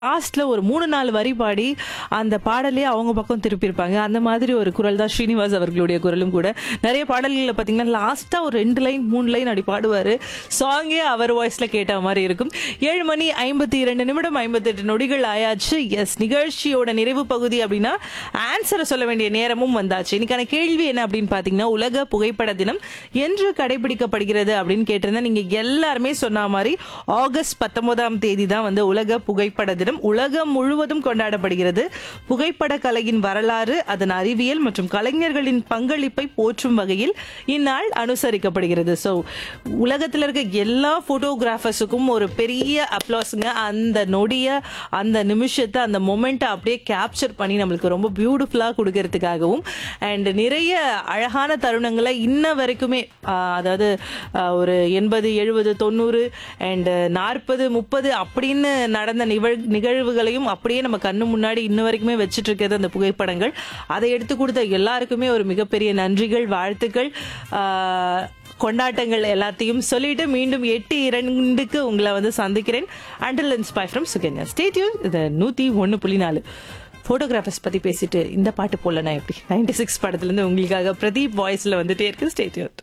லாஸ்ட்ல ஒரு மூணு நாலு வரி பாடி அந்த பாடலே அவங்க பக்கம் திருப்பியிருப்பாங்க அந்த மாதிரி ஒரு குரல் தான் ஸ்ரீனிவாஸ் அவர்களுடைய குரலும் கூட நிறைய பாடல்களில் பார்த்தீங்கன்னா லாஸ்டா ஒரு ரெண்டு லைன் மூணு லைன் அப்படி பாடுவாரு சாங்கே அவர் வாய்ஸ்ல கேட்ட மாதிரி இருக்கும் ஏழு மணி ஐம்பத்தி இரண்டு நிமிடம் ஐம்பத்தெட்டு நொடிகள் ஆயாச்சு எஸ் நிகழ்ச்சியோட நிறைவு பகுதி அப்படின்னா ஆன்சரை சொல்ல வேண்டிய நேரமும் வந்தாச்சு இன்னைக்கான கேள்வி என்ன அப்படின்னு பார்த்தீங்கன்னா உலக புகைப்பட தினம் என்று கடைபிடிக்கப்படுகிறது அப்படின்னு கேட்டிருந்தா நீங்க எல்லாருமே சொன்ன மாதிரி ஆகஸ்ட் பத்தொன்பதாம் தேதி தான் வந்து உலக புகைப்பட தினம் உலகம் முழுவதும் கொண்டாடப்படுகிறது புகைப்பட கலையின் வரலாறு அதன் அறிவியல் மற்றும் கலைஞர்களின் பங்களிப்பை போற்றும் வகையில் இந்நாள் அனுசரிக்கப்படுகிறது ஸோ உலகத்தில் இருக்க எல்லா போட்டோகிராஃபர்ஸுக்கும் ஒரு பெரிய அப்ளாஸுங்க அந்த நொடிய அந்த நிமிஷத்தை அந்த மொமெண்ட்டை அப்படியே கேப்சர் பண்ணி நம்மளுக்கு ரொம்ப பியூட்டிஃபுல்லாக கொடுக்கறதுக்காகவும் அண்ட் நிறைய அழகான தருணங்களை இன்ன வரைக்குமே ஆஹ், அதாவது ஆஹ், ஒரு எண்பது எழுபது தொண்ணூறு அண்ட் நாற்பது முப்பது அப்படின்னு நடந்த நிகழ் நிகழ்வுகளையும் அப்படியே நம்ம கண்ணு முன்னாடி இன்ன வரைக்குமே வச்சுட்டு இருக்கிறது அந்த புகைப்படங்கள் அதை எடுத்து கொடுத்த எல்லாருக்குமே ஒரு மிகப்பெரிய நன்றிகள் வாழ்த்துக்கள் ஆஹ், கொண்டாட்டங்கள் எல்லாத்தையும் சொல்லிட்டு மீண்டும் எட்டு இரண்டுக்கு உங்களை வந்து சந்திக்கிறேன் அண்டில் இன்ஸ்பை ஃப்ரம் சுகன்யா ஸ்டேட்யூ இது நூற்றி ஒன்று புள்ளி நாலு ஃபோட்டோகிராஃபர்ஸ் பற்றி பேசிட்டு இந்த பாட்டு போடலனா எப்படி நைன்டி சிக்ஸ் படத்துலேருந்து உங்களுக்காக பிரதீப் வாய்ஸில் வந்துட்டே இருக்கு ஸ்டேட்யூ